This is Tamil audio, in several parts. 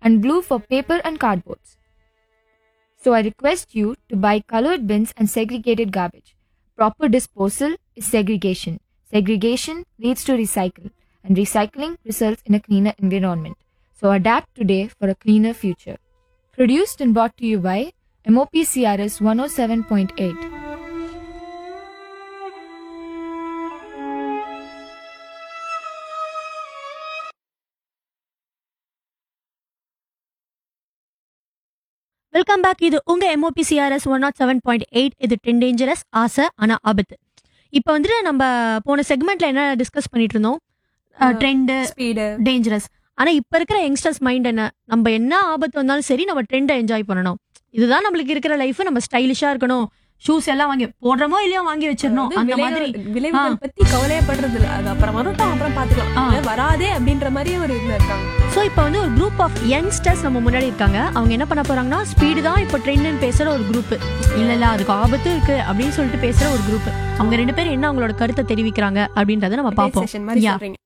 and blue for paper and cardboards. So I request you to buy colored bins and segregated garbage. Proper disposal is segregation. Segregation leads to recycle, and recycling results in a cleaner environment. So adapt today for a cleaner future. Produced and brought to you by MOPCRS 107.8. Welcome back இது உங்க MOP CRS one not seven point eight இது டென் டேஞ்சரஸ் ஆசை ஆனா ஆபத்து இப்போ வந்துட்டு நம்ம போன செக்மெண்ட்ல என்ன டிஸ்கஸ் பண்ணிட்டு இருந்தோம் ட்ரெண்டு ஸ்பீடு டேஞ்சரஸ் ஆனா இப்ப இருக்கிற யங்ஸ்டர்ஸ் மைண்ட் என்ன நம்ம என்ன ஆபத்து வந்தாலும் சரி நம்ம ட்ரெண்டை என்ஜாய் பண்ணணும் இதுதான் நம்மளுக்கு இருக்கிற லைஃப் நம்ம ஸ்டைலிஷா இருக்கணும் ஷூஸ் எல்லாம் வாங்கி போடுறோமோ இல்லையோ வாங்கி வச்சிடணும் அந்த மாதிரி விளைவுகள் பத்தி கவலையப்படுறது இல்ல அது அப்புறம் வரட்டும் அப்புறம் பாத்துக்கலாம் ஆ. அது வராதே அப்படின்ற மாதிரி ஒரு இதுல இருக்காங்க ஸோ இப்போ வந்து ஒரு குரூப் ஆஃப் யங்ஸ்டர்ஸ் நம்ம முன்னாடி இருக்காங்க அவங்க என்ன பண்ண போறாங்கன்னா ஸ்பீடு தான் இப்போ ட்ரெண்ட்னு பேசுற ஒரு குரூப் இல்ல இல்ல அதுக்கு ஆபத்து இருக்கு அப்படின்னு சொல்லிட்டு பேசுற ஒரு குரூப் அவங்க ரெண்டு பேரும் என்ன அவங்களோட கருத்தை தெரிவிக்கிறாங்க அப்படின்றத நம்ம பார்ப்போம் செஷன் மாதிரி Yeah. சொல்றீங்க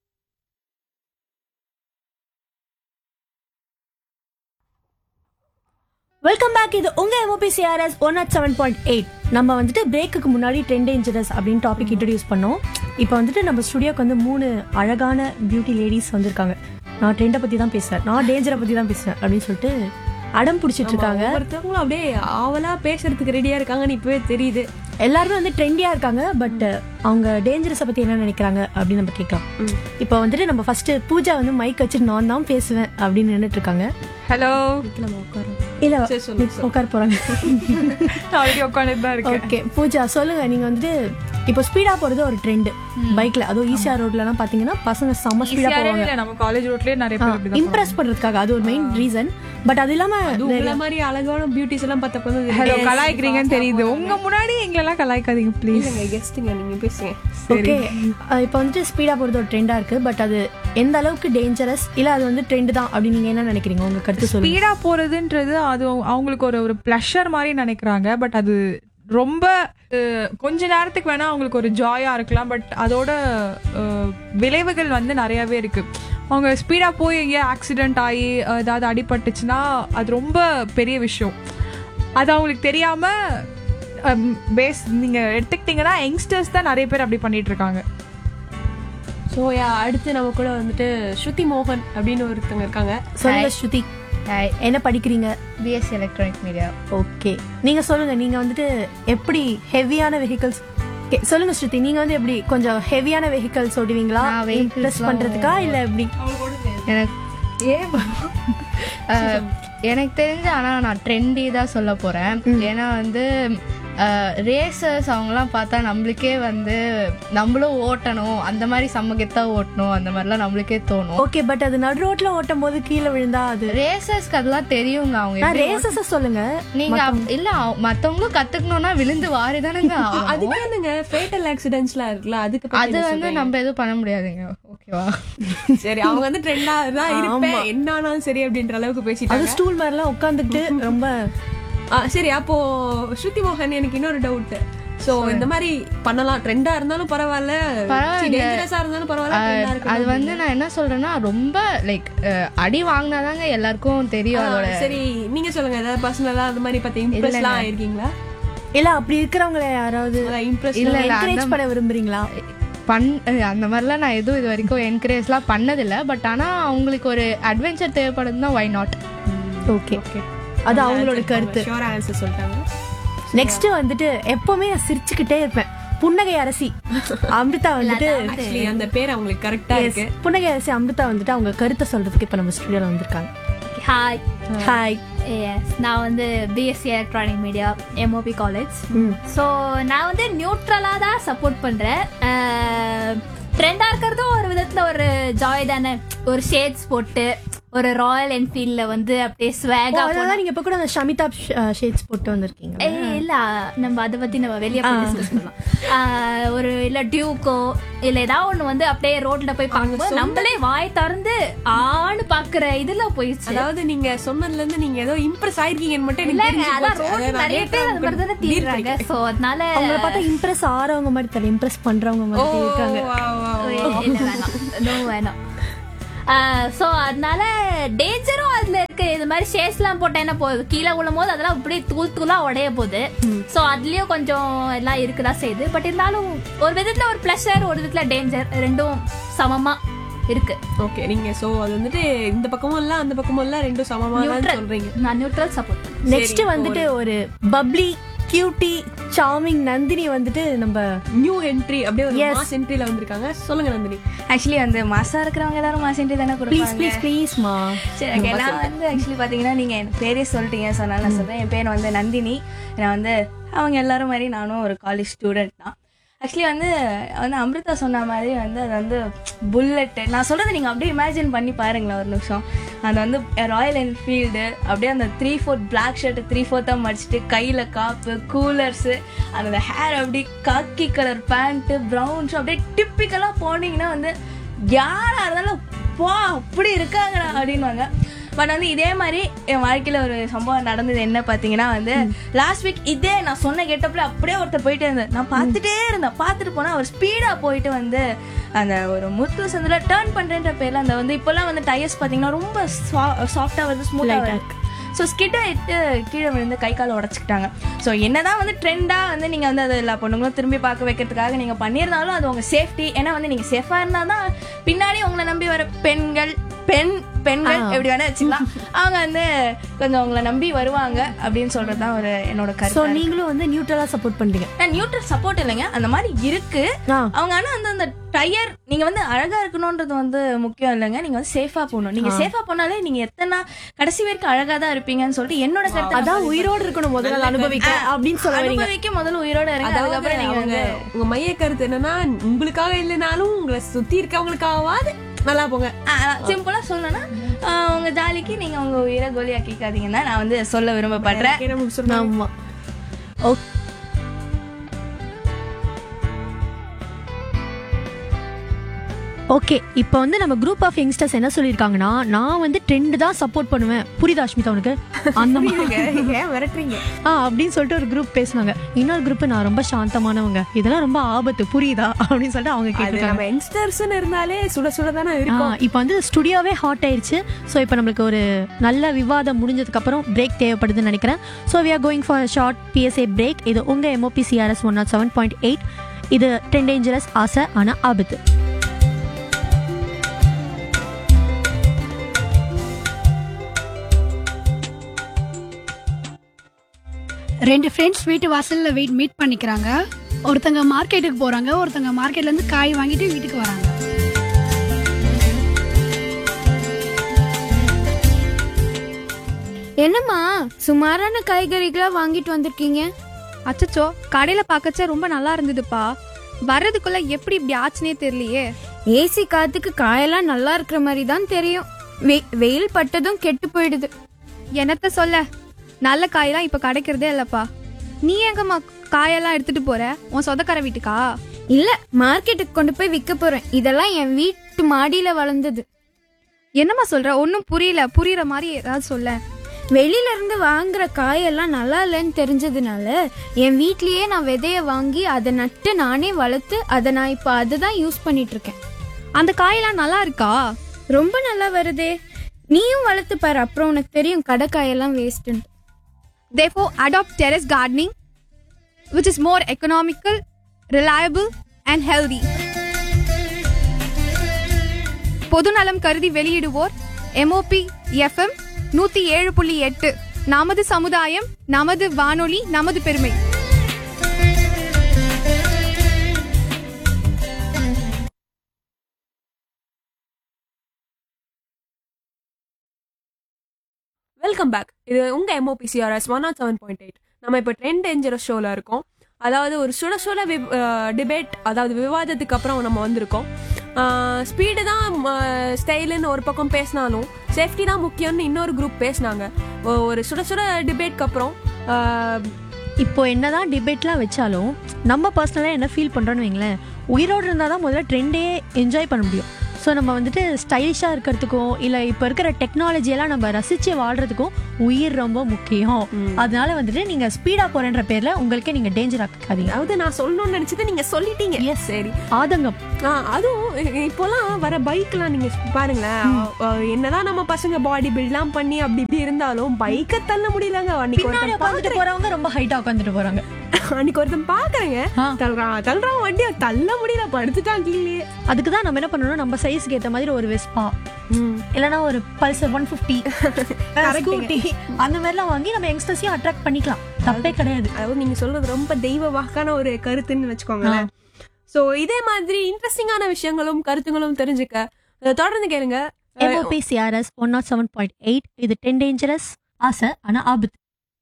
வெல்கம் பேக் இது உங்க MOP CRS one not seven point eight நம்ம வந்துட்டு பிரேக்குக்கு முன்னாடி ட்ரெண்ட் டேஞ்சரஸ் அப்படின்னு டாபிக் இன்ட்ரடியூஸ் பண்ணோம் இப்போ வந்துட்டு நம்ம ஸ்டுடியோக்கு வந்து மூணு அழகான பியூட்டி லேடிஸ் வந்திருக்காங்க நான் ட்ரெண்டை பத்தி தான் பேசுறேன் நான் டேஞ்சரை பத்தி தான் பேசுறேன் அப்படின்னு சொல்லிட்டு அடம் பிடிச்சிட்டு இருக்காங்க ஒவ்வொருத்தவங்களும் அப்படியே ஆவலா பேசுறதுக்கு ரெடியா இருக்காங்கன்னு இப்பவே தெரியுது எல்லாருமே வந்து ட்ரெண்டியா இருக்காங்க பட் அவங்க டேஞ்சரஸை பத்தி என்ன நினைக்கிறாங்க அப்படின்னு நம்ம கேட்கலாம் ம். இப்போ வந்துட்டு நம்ம ஃபர்ஸ்ட் பூஜா வந்து மைக் வச்சு நான் தான் பேசுவேன் அப்படின்னு நின்னுட்டு இருக்காங்க ஹலோ நம்ம உட்காரோம் இல்ல சரி, சொல்லுங்க, சொல்லுங்க. உட்கார போறாங்க நான் ஆல்ரெடி உட்காந்துட்டு தான் இருக்கேன் ஓகே பூஜா சொல்லுங்க நீங்க வந்துட்டு இப்போ ஸ்பீடா போறது ஒரு ட்ரெண்ட் பைக்ல அதுவும் ஈசிஆ ரோட்ல எல்லாம் பாத்தீங்கன்னா பசங்க செம்ம ஸ்பீடா ஈஸியாவே போவாங்க இல்ல நம்ம காலேஜ் ரோட்லயே நிறைய பேர் இப்படிதான் இம்ப்ரெஸ் பண்றதுக்காக அது ஒரு மெயின் ரீசன் பட் அது இல்லாம உங்கள மாதிரி அழகான பியூட்டிஸ் எல்லாம் பார்த்தப்ப வந்து ஹலோ கலாய்க்கிறீங்கன்னு தெரியுது உங்க முன்னாடி எங்களெல்லாம் கலாய்க்காதீங்க ப்ளீஸ் இல்லைங்க கெஸ்ட்டுங்க நீங்க பேசுங்க ஓகே இப்போ வந்துட்டு ஸ்பீடா போறது ஒரு ட்ரெண்டா இருக்கு பட் அது எந்த அளவுக்கு டேஞ்சரஸ் இல்ல அது வந்து ட்ரெண்ட் தான் அப்படின்னு நீங்க என்ன நினைக்கிறீங்க உங்க கருத்து சொல்லுங்க ஸ்பீடா போறதுன்றது அது அவங்களுக்கு ஒரு ஒரு ப்ளஷர் மாதிரி நினைக்கிறாங்க பட் அது ரொம்ப அஹ், கொஞ்ச நேரத்துக்கு வேணா அவங்களுக்கு ஒரு ஜாயா இருக்கலாம் பட் அதோட அஹ், விளைவுகள் வந்து நிறையவே இருக்கு அவங்க ஸ்பீடா போய் எங்கேயா ஆக்சிடென்ட் ஆகி அஹ், ஏதாவது அடிபட்டுச்சுன்னா அது ரொம்ப பெரிய விஷயம் அது அவங்களுக்கு தெரியாம பேஸ் நீங்க எடுத்துக்கிட்டீங்கன்னா யங்ஸ்டர்ஸ் தான் நிறைய பேர் அப்படி பண்ணிட்டு இருக்காங்க ஸோ அடுத்து நம்ம கூட வந்துட்டு ஸ்ருதி மோகன் அப்படின்னு ஒருத்தவங்க இருக்காங்க சொல்லுங்க ஸ்ருதி என்ன படிக்கிறீங்க BSc Electronic Media. ஓகே நீங்க சொல்லுங்க நீங்க வந்துட்டு எப்படி ஹெவியான வெஹிக்கல்ஸ் சொல்லுங்க ஸ்ருதி நீங்க வந்து எப்படி கொஞ்சம் ஹெவியான வெஹிக்கல்ஸ் ஓடுவீங்களா நான் vehicles இம்ப்ரெஸ் எல்லாம் பண்றதுக்கா இல்ல எப்படி எனக்கு அஹ், எனக்கு தெரிஞ்சு ஆனா நான் ட்ரெண்டி தான் சொல்ல போறேன் ஏன்னா வந்து ரேசர்ஸ் அவங்கலாம் பார்த்தா நம்மளுக்கே வந்து நம்மளும் ஓட்டணும் அந்த மாதிரி சமகத்தா ஓட்டணும் அந்த மாதிரிலாம் நம்மளுக்கே தோணும் ஓகே பட் அது நடு ரோட்ல ஓட்டும் போது கீழே விழுந்தா அது ரேசர்ஸ்க்கு அதெல்லாம் தெரியுங்க அவங்க நான் எப்படி ரேசஸ் சொல்லுங்க நீங்க அப்- இல்ல அவ- மத்தவங்களும் கத்துக்கணும்னா விழுந்து வாரி தானேங்க ஆகணும். அதுக்கு வந்துங்க ஃபேட்டல் ஆக்சிடென்ட்ஸ்லாம் இருக்குல்ல அதுக்கு பத்தி அது என்ன வந்து சொல்றீங்க? நம்ம எதுவும் பண்ண முடியாதுங்க ஓகேவா சரி அவங்க வந்து ட்ரெண்டா தான் இருப்பேன் என்ன ஆனாலும் சரி அப்படின்ற அளவுக்கு அது பேசிட்டாங்க ஸ்டூல் மாதிரிலாம் உட்காந்துக்கிட்டு ரொம்ப ஆ, சரி அப்போ ஸ்ருதி மோகன் எனக்கு இன்னொரு டவுட் சோ இந்த மாதிரி பண்ணலாம் ட்ரெண்டா இருந்தாலும் பரவாயில்ல பரவாயில்ல. டேஞ்சரஸா இருந்தாலும் பரவாயில்ல trend ஆ இருக்கணும் அது வந்து நான் என்ன சொல்றேன்னா ரொம்ப லைக் அடி வாங்கினாதாங்க எல்லாருக்கும் தெரியும் ஆ, அதோட சரி நீங்க சொல்லுங்க ஏதாவது பர்சனலா அந்த மாதிரி பார்த்து இம்ப்ரெஸ்லாம் ஆயிருக்கீங்களா இல்ல அப்படி இருக்கிறவங்கள யாராவது அதான் இம்ப்ரெஸ் இல்ல, இல்ல, என்கரேஜ் அந்த- பண்ண விரும்புறீங்களா பண் அஹ் அந்த மாதிரிலாம் நான் எதுவும் இது வரைக்கும் என்கரேஜ்லாம் பண்ணதில்லை பட் ஆனா அவங்களுக்கு ஒரு அட்வென்ச்சர் தேவைப்படுது தான் ஒய் நாட் ஓகே அது அவங்களோட கருத்து ஷோர் ஆன்சர் சொல்லிட்டாங்க நெக்ஸ்ட் வந்துட்டு எப்பவுமே நான் சிரிச்சுக்கிட்டே இருப்பேன் புன்னகை அரசி அமிர்தா வந்துட்டு ஆக்சுவலி அந்த பேர் அவங்களுக்கு கரெக்டா இருக்கு புன்னகை அரசி அமிர்தா வந்துட்டு அவங்க கருத்தை சொல்றதுக்கு இப்ப நம்ம ஸ்டுடியோல வந்திருக்காங்க ஹாய் ஹாய் எஸ் நான் வந்து BSc electronic media MOP college ம். ஸோ நான் வந்து நியூட்ரலாக தான் சப்போர்ட் பண்ணுறேன் ட்ரெண்டாக இருக்கிறதும் ஒரு விதத்தில் ஒரு ஜாய் தானே ஒரு ஷேட்ஸ் போட்டு ஒரு ராயல் என்ஃபீல்ட்ல வந்து அப்படியே ஸ்வேகா அதனால நீங்க இப்ப கூட அந்த ஷமிதா ஷேட்ஸ் போட்டு வந்திருக்கீங்க ஏய் இல்ல நம்ம அதை பத்தி நம்ம வெளியே போய் டிஸ்கஸ் பண்ணலாம் ஆஹ், ஒரு இல்ல டியூக்கோ இல்ல ஏதாவது ஒண்ணு வந்து அப்படியே ரோட்ல போய் பார்க்கும்போது நம்மளே வாய் திறந்து ஆன்னு பாக்குற இதுல போயிடுச்சு அதாவது நீங்க சொன்னதுல இருந்து நீங்க ஏதோ இம்ப்ரெஸ் ஆயிருக்கீங்கன்னு மட்டும் எனக்கு இல்லங்க தெரிஞ்சு அதான் போச்சு. ரோட்ல அதை நிறைய நான் பேர் அது நேத்து மாதிரி தானே தீர்றாங்க சோ அதனால அவங்கள பார்த்தா இம்ப்ரெஸ் ஆறவங்க மாதிரி தெரியல இம்ப்ரெஸ் பண்றவங்க மாதிரி இருக்காங்க wow, wow. இல்ல வேணாம் நோ வேணாம் ஸோ அதனால டேஞ்சரும் அதுல இருக்கு இது மாதிரி ஷேஸ்லாம் போட்டா என்ன போகுது கீழே விழும் போது அதெல்லாம் அப்படியே தூள் தூளா உடைய போகுது ஸோ அதுலயும் கொஞ்சம் எல்லாம் இருக்குதான் செய்யுது பட் இருந்தாலும் ஒரு விதத்துல ஒரு ப்ளஷர் ஒரு விதத்துல டேஞ்சர் ரெண்டும் சமமா இருக்கு ஓகே நீங்க சோ அது வந்துட்டு இந்த பக்கமும் இல்ல அந்த பக்கமும் இல்ல ரெண்டும் சமமா தான் சொல்றீங்க நான் நியூட்ரல் சப்போர்ட் பண்ணேன் நெக்ஸ்ட் வந்துட்டு ஒரு பப்ளி கியூட்டி சாமிங் நந்தினி வந்துட்டு நம்ம நியூ என்ட்ரி அப்படியே ஒரு Yes. மாஸ் என்ட்ரில வந்திருக்காங்க சொல்லுங்க நந்தினி ஆக்சுவலி வந்து மாசா இருக்கிறவங்க எல்லாரும் மாசம் தானே ப்ளீஸ் கொடுப்பாங்க ப்ளீஸ் ப்ளீஸ்மா சரி ஓகே நான் வந்து ஆக்சுவலி பாத்தீங்கன்னா நீங்க என் பேரே சொல்லிட்டீங்க ஸோ அதனால நான் சொல்றேன் என் பேர் வந்து நந்தினி நான் வந்து அவங்க எல்லாரும் மாதிரி நானும் ஒரு காலேஜ் ஸ்டூடெண்ட் தான் ஆக்சுவலி வந்து வந்து அமிர்தா சொன்ன மாதிரி வந்து அது வந்து புல்லட்டு நான் சொல்றதை நீங்க அப்படியே இமேஜின் பண்ணி பாருங்களேன் ஒரு நிமிஷம் அது வந்து ராயல் என்ஃபீல்டு அப்படியே அந்த three fourth black shirt three ஃபோர்த்தாக மடிச்சிட்டு கையில் காப்பு கூலர்ஸு அந்த ஹேர் அப்படி காக்கி கலர் பேண்ட்டு ப்ரௌன்ஸ் அப்படியே டிப்பிக்கலாக போனீங்கன்னா வந்து யாரா இருந்தாலும் பா அப்படி இருக்காங்கடா அப்படின்வாங்க பட் வந்து இதே மாதிரி என் வாழ்க்கையில ஒரு சம்பவம் நடந்தது என்ன பாத்தீங்கன்னா வந்து லாஸ்ட் வீக் இதே நான் சொன்ன கெட்டப்ல அப்படியே ஒருத்தர் போயிட்டே இருந்தேன் நான் பார்த்துட்டே இருந்தேன் பார்த்துட்டு போனா அவர் ஸ்பீடா போயிட்டு வந்து அந்த ஒரு முத்து சந்தில டேர்ன் பண்றேன்ற பேர்ல அந்த வந்து இப்பெல்லாம் வந்து டயர்ஸ் பாத்தீங்கன்னா ரொம்ப சாஃப்டா வருது ஸ்மூத்தா வருது ஸோ ஸ்கிட்ட இட்டு கீழே விழுந்து கை காலை உடச்சிக்கிட்டாங்க ஸோ என்னதான் வந்து ட்ரெண்டாக வந்து நீங்கள் வந்து அதை எல்லா பொண்ணுங்களும் திரும்பி பார்க்க வைக்கிறதுக்காக நீங்கள் பண்ணியிருந்தாலும் அது உங்கள் சேஃப்டி ஏன்னா வந்து நீங்கள் சேஃபாக இருந்தால் தான் பின்னாடி உங்களை நம்பி வர பெண்கள் பெண் பெண்கள் எப்படி வேணா வச்சுக்கலாம் அவங்க வந்து கொஞ்சம் உங்களை நம்பி வருவாங்க அப்படின்னு சொல்றது தான் ஒரு என்னோட ஸோ கருத்து நீங்களும் வந்து நியூட்ரலா சப்போர்ட் பண்றீங்க நான் நியூட்ரல் சப்போர்ட் இல்லைங்க அந்த மாதிரி இருக்கு ஆ. அவங்க ஆனா அந்த அந்த டயர் நீங்க வந்து அழகா இருக்கணும்ன்றது வந்து முக்கியம் இல்லைங்க நீங்க வந்து சேஃபா போகணும் நீங்க சேஃபா போனாலே நீங்க எத்தனை கடைசி வரைக்கும் அழகா தான் இருப்பீங்கன்னு சொல்லிட்டு என்னோட கருத்து அதான் உயிரோடு இருக்கணும் முதல்ல அனுபவிக்க அப்படின்னு சொல்ல வரீங்க அனுபவிக்க முதல்ல உயிரோட இருங்க அதாவது அதுக்கப்புறம் நீங்க அவங்க வந்து உங்க மைய கருத்து என்னன்னா உங்களுக்காக இல்லைனாலும் உங்களை சுத்தி இருக்கவங்களுக்காவது நல்லா போங்க சிம்பிளா சொல்லணும்னா ஆஹ், உங்க ஜாலிக்கு நீங்க உங்க உயிரை கோலியாக்கிக்காதீங்கன்னு தான் நான் வந்து சொல்ல விரும்பப்படுறேன் கேட்க முடிச்சிருந்தோம் ஆமா ஓகே இப்போ வந்து நம்ம குரூப் ஆஃப் யங்ஸ்டர்ஸ் என்ன சொல்லியிருக்காங்கன்னா நான் வந்து ட்ரெண்ட் தான் சப்போர்ட் பண்ணுவேன் புரியுதா அஷ்மிதா உனக்கு அந்த மாதிரி ஏன் மிரட்டுறீங்க ஆ அப்படின்னு சொல்லிட்டு ஒரு குரூப் பேசுனாங்க இன்னொரு குரூப் நான் ரொம்ப சாந்தமானவங்க இதெல்லாம் ரொம்ப ஆபத்து புரியுதா அப்படின்னு சொல்லிட்டு அவங்க அது கேட்டிருக்காங்க நம்ம யங்ஸ்டர்ஸ்னு இருந்தாலே சுட சுட தானே ஆ, இருக்கும் இப்போ வந்து ஸ்டுடியோவே ஹாட் ஆயிருச்சு ஸோ இப்போ நம்மளுக்கு ஒரு நல்ல விவாதம் முடிஞ்சதுக்கு அப்புறம் பிரேக் தேவைப்படுதுன்னு நினைக்கிறேன் so we are going for short PSA break இது உங்க MOP CRS one not seven point eight இது டென் டேஞ்சரஸ் ஆசை ஆனால் ஆபத்து ரெண்டு ஃப்ரெண்ட்ஸ் வீட்டு வாசல்ல வெயிட் மீட் பண்ணிக்கிறாங்க ஒருத்தங்க மார்க்கெட்டுக்கு போறாங்க ஒருத்தங்க மார்க்கெட்ல இருந்து காய் வாங்கிட்டு வீட்டுக்கு வராங்க என்னம்மா சுமாரான காய்கறிகளா வாங்கிட்டு வந்திருக்கீங்க அச்சச்சோ கடையில பார்க்கச்ச ரொம்ப நல்லா இருந்ததுப்பா வர்றதுக்குள்ள எப்படி இப்படி ஆச்சுனே தெரியலையே ஏசி காத்துக்கு காயெல்லாம் நல்லா இருக்கிற மாதிரி தான் தெரியும் வெ- வெயில் பட்டதும் கெட்டு போயிடுது என்னத்த சொல்ல நல்ல காயெல்லாம் இப்ப கிடைக்கிறதே இல்லப்பா நீ எங்கம்மா காயெல்லாம் எடுத்துட்டு போற உன் சொந்தக்கார வீட்டுக்கா இல்ல மார்க்கெட்டுக்கு கொண்டு போய் விற்க போறேன் இதெல்லாம் என் வீட்டு மாடியில வளர்ந்தது என்னம்மா சொல்ற ஒன்னும் புரியல புரியுற மாதிரி ஏதாவது சொல்ல வெளியில இருந்து வாங்குற காயெல்லாம் நல்லா இல்லைன்னு தெரிஞ்சதுனால என் வீட்லயே நான் விதைய வாங்கி அதை நட்டு நானே வளர்த்து அதை நான் இப்போ அதுதான் யூஸ் பண்ணிட்டு இருக்கேன் அந்த காயெல்லாம் நல்லா இருக்கா ரொம்ப நல்லா வருதே நீயும் வளர்த்து பாரு அப்புறம் உனக்கு தெரியும் கடை காயெல்லாம் வேஸ்ட்டுன்னு therefore adopt terrace gardening which is more economical reliable and healthy பொதுநலம் கருதி வெளியிடுவோர் எம்ஓபி எஃப்எம் நூத்தி ஏழு புள்ளி எட்டு நமது சமுதாயம் நமது வானொலி நமது பெருமை வெல்கம் பேக் இது உங்க MOP CRS one not seven point eight நம்ம இப்போ ட்ரெண்ட் டேஞ்சரஸ் ஷோல இருக்கோம் அதாவது ஒரு சுட சுட டிபேட் அதாவது விவாதத்துக்கு அப்புறம் நம்ம வந்திருக்கோம் ஸ்பீடு தான் ஸ்டைலுன்னு ஒரு பக்கம் பேசினாலும் சேஃப்டி தான் முக்கியம்னு இன்னொரு குரூப் பேசினாங்க ஒரு சுட சுட டிபேட்க்கு அப்புறம் ஆஹ், இப்போ என்னதான் டிபேட்லாம் வச்சாலும் நம்ம பர்சனலாக என்ன ஃபீல் பண்ணுறோன்னு வைங்களேன் உயிரோடு இருந்தால் தான் முதல்ல ட்ரெண்டே என்ஜாய் பண்ண முடியும் ஸோ ஸோ நம்ம வந்துட்டு ஸ்டைலிஷாக இருக்கிறதுக்கும் இல்லை இப்போ இருக்கிற டெக்னாலஜி எல்லாம் நம்ம ரசிச்சு வாழ்றதுக்கும் உயிர் ரொம்ப முக்கியம் அதனால வந்துட்டு நீங்கள் ஸ்பீடாக போகிறேன்ற பேரில் உங்களுக்கே நீங்கள் டேஞ்சர் ஆக்காதீங்க அதாவது நான் சொல்லணும்னு நினைச்சதை நீங்க சொல்லிட்டீங்க Yes. சரி ஆதங்கம் ஆ, அதுவும் இ- இப்போலாம் வர பைக்லாம் நீங்க பாருங்களேன் அ, என்னதான் நம்ம பசங்க பாடி பில்ட்லாம் பண்ணி அப்படி இப்படி இருந்தாலும் பைக்கை தள்ள முடியலங்க அன்னைக்கு பின்னாடி ஒருத்தன் உட்காந்துட்டு பாக்குறேன். போறவங்க ரொம்ப ஹைட்டா உட்காந்துட்டு போறாங்க அன்னைக்கு ஒருத்தன் பாக்குறேங்க ஆ. தள்ளுறான் தள்ளுறான் வண்டியை தள்ள முடியல படுத்துட்டான் கீழே அதுக்கு தான் நம்ம என்ன பண்ணணும் நம்ம சைஸ்க்கு ஏத்த மாதிரி ஒரு வெஸ்பா இல்லனா ஒரு பல்சர் ஒன் பிப்டி ஸ்கூட்டி அந்த மாதிரிலாம் வாங்கி நம்ம யங்ஸ்டர்ஸையும் அட்ராக்ட் பண்ணிக்கலாம் தப்பே கிடையாது அதாவது நீங்க சொல்றது ரொம்ப தெய்வ வாக்கான ஒரு கருத்துன்னு வச்சுக்கோங்களேன் சோ இதே மாதிரி இன்ட்ரெஸ்டிங்கான விஷயங்களும் கருத்துங்களும் தெரிஞ்சுக்க அஹ், தொடர்ந்து கேளுங்க MOP CRS one not seven point eight இது டென் டேஞ்சரஸ் ஆசை ஆனா ஆபத்து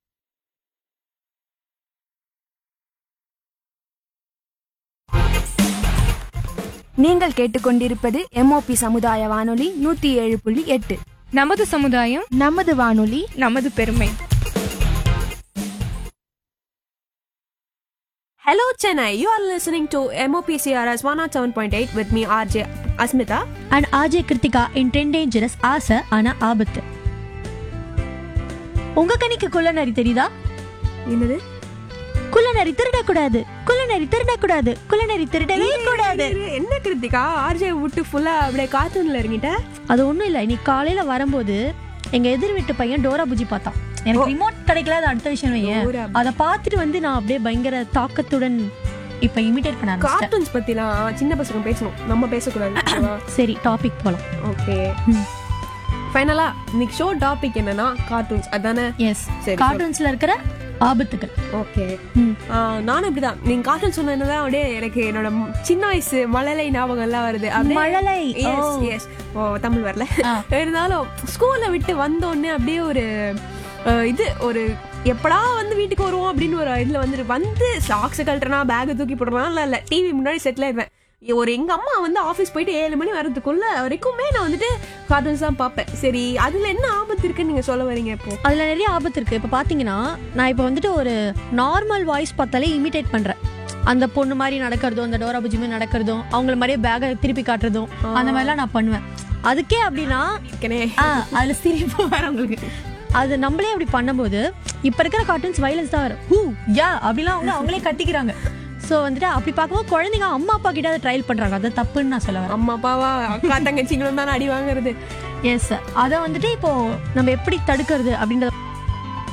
நீங்கள் கேட்டுக்கொண்டிருப்பது எம்ஓபி சமுதாய வானொலி நூத்தி ஏழு புள்ளி எட்டு நமது சமுதாயம் நமது வானொலி நமது பெருமை Hello Chennai, you are listening to MOPCRS 107.8 with me RJ Asmita. And RJ Krithika in ten dangerous ஆசை ஆனா ஆபத்து உங்க கணிக்கு குள்ளநரி தெரியுதா என்னது குள்ளநரி திருடக்கூடாது குள்ளநரி திருடக்கூடாது குள்ளநரி திருடவே கூடாது என்ன கிருத்திகா ஆர்ஜே விட்டு ஃபுல்லா அப்படியே கார்ட்டூன்ல இறங்கிட்ட அது ஒண்ணும் இல்ல இன்னைக்கு காலையில வரும்போது எங்க எதிர் வீட்டு பையன் டோரா புஜி பார்த்தான் எனக்கு ரிமோட் கிடைக்கல அது அடுத்த விஷயம் வையேன் டோரா அதை பார்த்துட்டு வந்து நான் அப்படியே பயங்கர தாக்கத்துடன் இப்ப இமிடேட் பண்ண ஆரம்பிச்சிட்டேன் கார்ட்டூன்ஸ் பத்திலாம் சின்ன பசங்க பேசணும் நம்ம பேசக்கூடாது சரி டாபிக் போலாம் ஓகே ம். ஃபைனலா இன்னைக்கு ஷோ டாபிக் என்னன்னா கார்ட்டூன்ஸ் அதானே எஸ் சரி கார்ட்டூன்ஸ்ல இருக்கிற ஆபத்துகள் ஓகே ம். நானும் இப்படிதான் நீங்க கார்ட்டூன் சொன்னதுதான் அப்படியே எனக்கு என்னோட ம்- சின்ன வயசு மழலை ஞாபகம் எல்லாம் வருது அப்படியே மழலை எஸ் ஓ. எஸ் ஓ தமிழ் வரல ஆ. இருந்தாலும் ஸ்கூல்ல விட்டு வந்தோடனே அப்படியே ஒரு அஹ், இது ஒரு எப்படா வந்து வீட்டுக்கு வருவோம் அப்படின்னு ஒரு இதுல வந்துட்டு வந்து சாக்ஸ் கழட்டுறனா பேக் தூக்கி போடுறனா இல்ல டிவி முன்னாடி செட்டில் ஆயிடுவேன் ஒரு எங்க அம்மா வந்து ஆபீஸ் போயிட்டு ஏழு மணி வரதுக்குள்ள வரைக்குமே நான் வந்துட்டு கார்ட்டூன்ஸ் தான் பார்ப்பேன் சரி அதுல என்ன ஆபத்து இருக்குன்னு நீங்க சொல்ல வரீங்க இப்போ அதுல நிறைய ஆபத்து இருக்கு இப்ப பாத்தீங்கன்னா நான் இப்ப வந்துட்டு ஒரு நார்மல் வாய்ஸ் பார்த்தாலே இமிடேட் பண்றேன் அந்த பொண்ணு மாதிரி நடக்கிறதும் அந்த டோரா புஜி மாதிரி நடக்கிறதும் அவங்கள மாதிரியே பேகை திருப்பி காட்டுறதும் அந்த மாதிரிலாம் நான் பண்ணுவேன் அதுக்கே அப்படின்னா இருக்கனே ஆ, அதுல சிரிப்பு வர உங்களுக்கு அது நம்மளே அப்படி பண்ணும்போது இப்ப இருக்கிற கார்ட்டூன்ஸ் வைலன்ஸ் தான் வரும் ஹூ யா அப்படிலாம் அவங்க அவங்களே கட்டிக்கிறாங்க ஸோ வந்துட்டு அப்படி பார்க்கும்போது குழந்தைங்க அம்மா அப்பா கிட்ட அதை ட்ரையல் பண்றாங்க அது தப்புன்னு நான் சொல்ல வரேன் அம்மா அப்பாவா அக்கா தங்கச்சிங்களும் தானே அடி வாங்குறது எஸ் அதை வந்துட்டு இப்போ நம்ம எப்படி தடுக்கிறது அப்படின்றத